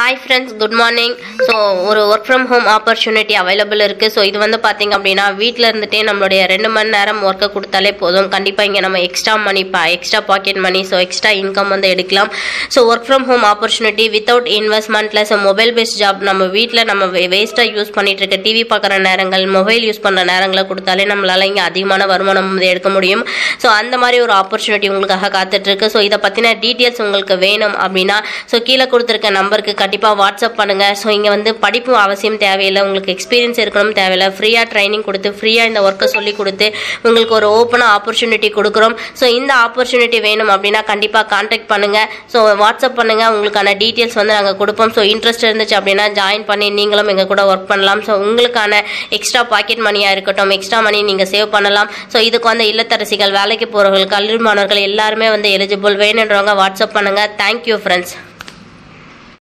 hi friends good morning so ஒரு work from home opportunity available இருக்குது so இது வந்து பார்த்தீங்க அப்படின்னா வீட்டில் இருந்துகிட்டே நம்மளுடைய ரெண்டு மணி நேரம் ஒர்க்கை கொடுத்தாலே போதும் கண்டிப்பாக இங்கே நம்ம எக்ஸ்ட்ரா மணி பா extra pocket money so extra income வந்து எடுக்கலாம் so work from home opportunity without இன்வெஸ்ட்மெண்ட்டில் ஸோ மொபைல் பேஸ்ட் ஜாப் நம்ம வீட்டில் நம்ம வேஸ்ட்டாக யூஸ் பண்ணிட்டு இருக்க டிவி பார்க்குற நேரங்கள் மொபைல் யூஸ் பண்ணுற நேரங்களை கொடுத்தாலே நம்மளால இங்கே அதிகமான வருமானம் வந்து எடுக்க முடியும் ஸோ அந்த மாதிரி ஒரு ஆப்பர்ச்சுனிட்டி உங்களுக்காக காத்துட்ருக்கு ஸோ இதை பற்றின டீட்டெயில்ஸ் உங்களுக்கு வேணும் அப்படின்னா ஸோ கீழே கொடுத்துருக்க நம்பருக்கு கண்டிப்பாக வாட்ஸ்அப் பண்ணுங்கள் ஸோ இங்கே வந்து படிப்பு அவசியம் தேவையில்லை உங்களுக்கு எக்ஸ்பீரியன்ஸ் இருக்கணும் தேவையில்லை ஃப்ரீயாக ட்ரைனிங் கொடுத்து ஃப்ரீயாக இந்த ஒர்க்கை சொல்லி கொடுத்து உங்களுக்கு ஒரு ஓப்பனாக ஆப்பர்ச்சுனிட்டி கொடுக்குறோம் ஸோ இந்த ஆப்பர்ச்சுனிட்டி வேணும் அப்படின்னா கண்டிப்பாக காண்டாக்ட் பண்ணுங்கள் ஸோ வாட்ஸ்அப் பண்ணுங்கள் உங்களுக்கான டீட்டெயில்ஸ் வந்து நாங்கள் கொடுப்போம் ஸோ இன்ட்ரெஸ்ட் இருந்துச்சு அப்படின்னா ஜாயின் பண்ணி நீங்களும் எங்கள் கூட ஒர்க் பண்ணலாம் ஸோ உங்களுக்கான எக்ஸ்ட்ரா பாக்கெட் மணியாக இருக்கட்டும் எக்ஸ்ட்ரா மணி நீங்கள் சேவ் பண்ணலாம் ஸோ இதுக்கு வந்து இல்லத்தரசிகள் வேலைக்கு போகிறவர்கள் கல்லூரி மாணவர்கள் எல்லாருமே வந்து எலிஜிபிள் வேணுன்றவங்க வாட்ஸ்அப் பண்ணுங்கள் தேங்க்யூ ஃப்ரெண்ட்ஸ்